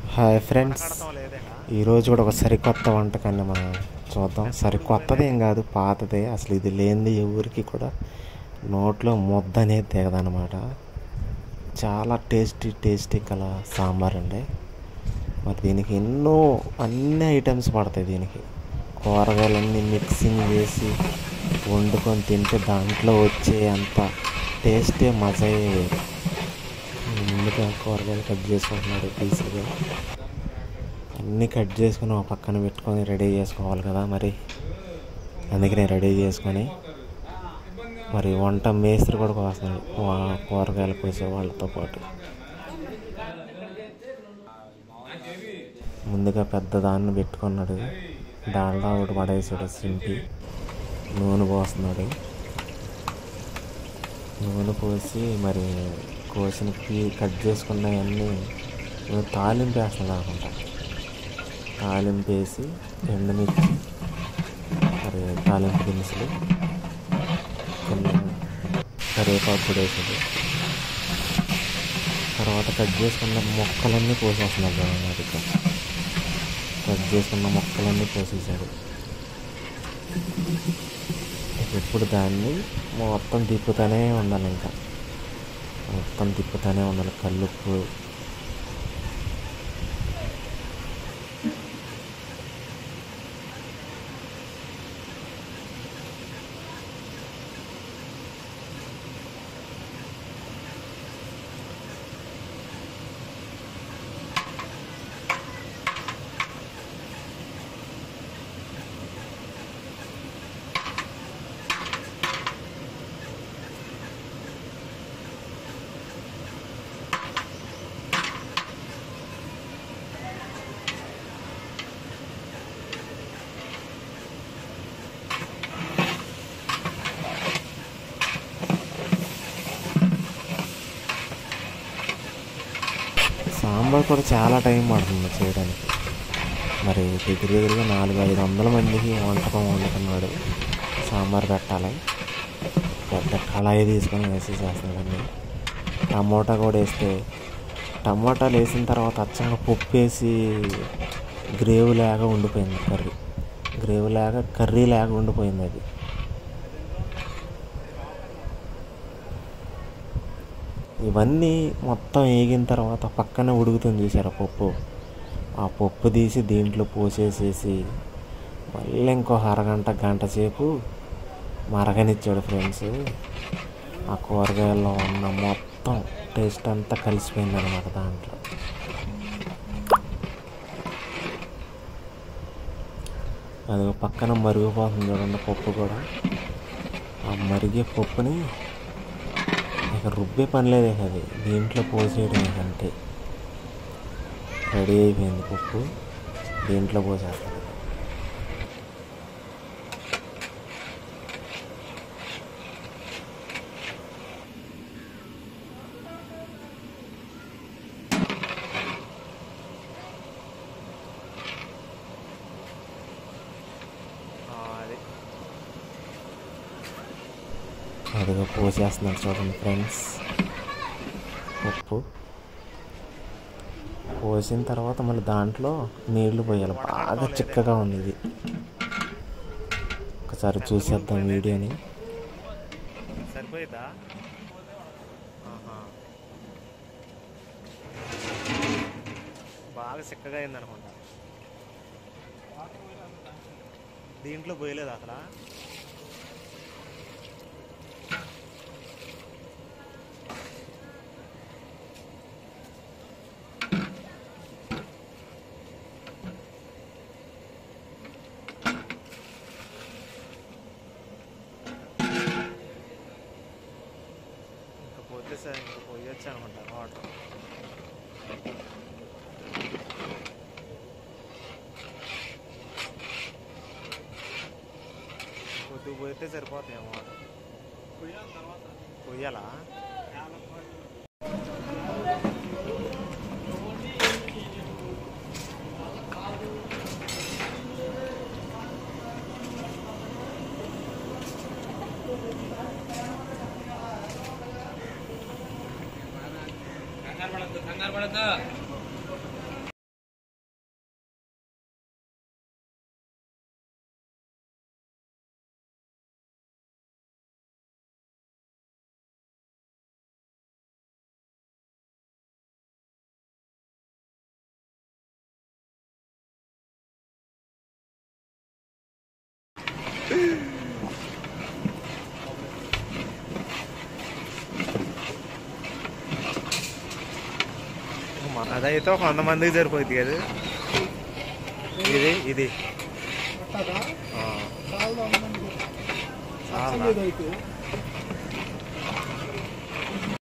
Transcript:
Hi friends ఈరోజు కూడా ఒక సరికొత్త వంటకాన్ని మనం చూద్దాం సరికొత్తది ఏం కాదు పాతదే అసలు ఇది లేనిది ఎవరికి కూడా నోట్లో ముద్ద అనేది తెగదనమాట చాలా టేస్టీ టేస్టీ కల సాంబార్ అండి మరి దీనికి ఎన్నో అన్ని ఐటమ్స్ పడతాయి దీనికి కూరగాయలన్నీ మిక్సింగ్ వేసి వండుకొని తింటే దాంట్లో వచ్చే అంత టేస్టే మజా వేరు ముందుగా కూరగాయలు కట్ చేసుకుంటున్నాడు పీసులుగా అన్నీ కట్ చేసుకుని ఒక పక్కన పెట్టుకొని రెడీ చేసుకోవాలి కదా మరి అందుకనే రెడీ చేసుకొని మరి వంట మేస్త్రి కూడా కోస్తున్నాడు వా- కూరగాయలు కోసే వాళ్ళతో పాటు ముందుగా పెద్ద దాన్ని పెట్టుకున్నాడు డాల్డా ఒకటి పడేసాడు సింపి నూనె పోస్తున్నాడు నూనె పోసి మరి కోసిన పీ కట్ చేసుకున్నవన్నీ ఏదో తాలింపు వేస్తున్నాడు అనుకుంటా తాలింపు వేసి ఎండుమిర్చి మరి తాలింపు దినుసులు కింద కరివేపాకు కూడా వేసాడు తర్వాత కట్ చేసుకున్న మొక్కలన్నీ కోసేస్తున్నాడు చూడండి అది ఇక్కడ. కట్ చేసుకున్న మొక్కలన్నీ కోసేసాడు ఎప్పుడు దాన్ని మొత్తం తిప్పుతూనే ఉండాలి ఇంకా మొత్తం తిప్పుతూనే ఉండాలి కల్లుప్పు సాంబార్ కూడా చాలా టైం పడుతుంది చేయడానికి మరి దగ్గర దగ్గరగా నాలుగు ఐదు వందల మందికి వంటకం వండుతున్నాడు సాంబార్ పెట్టాలి పెద్ద కళాయి తీసుకొని వేసేసేస్తున్నాడండి టమోటా కూడా వేస్తే టమోటాలు వేసిన తర్వాత అచ్చంగా పప్పు వేసి గ్రేవీ లాగా ఉండిపోయింది కర్రీ గ్రేవీ లాగా కర్రీ లాగా ఉండిపోయింది అది ఇవన్నీ మొత్తం వేగిన తర్వాత పక్కన ఉడుకుతుంది చూసారా పప్పు ఆ పప్పు తీసి దీంట్లో పోసేసేసి మళ్ళీ ఇంకో అరగంట గంట సేపు మరగనిచ్చాడు ఫ్రెండ్స్ ఆ కూరగాయల్లో ఉన్న మొత్తం టేస్ట్ అంతా కలిసిపోయింది అనమాట దాంట్లో అది పక్కన మరిగిపోతుంది చూడండి పప్పు కూడా ఆ మరిగే పప్పుని ఇక రుబ్బే పని లేదు ఇక అది దీంట్లో పోసేయడం ఇక అంతే రెడీ అయిపోయింది పప్పు దీంట్లో పోసేస్తాడు అది అదిగో పోసేస్తున్నాడు చూడండి ఫ్రెండ్స్ పప్పు పోసిన తర్వాత మళ్ళీ దాంట్లో నీళ్లు పోయాలి బాగా చిక్కగా ఉంది ఇది ఒకసారి చూసేద్దాం వీడియోని సరిపోయిద్దా ఆహా. బాగా చిక్కగా అయింది అనుకుంటా దీంట్లో పోయలేదు అసలు ఇంకా పోతే సార్ ఇంకా పోయొచ్చు అనుకుంటా వాటర్ కొద్దిగా పోయితే సరిపోతాయి వాటర్ పొయ్యాలా కంగారు పడద్దు కంగారు పడద్దు అదైతే ఒక వంద మందికి సరిపోద్ది కదా ఇది ఇది పట్టాదా ఆ, చాలా మంది చాలా మీద అయితే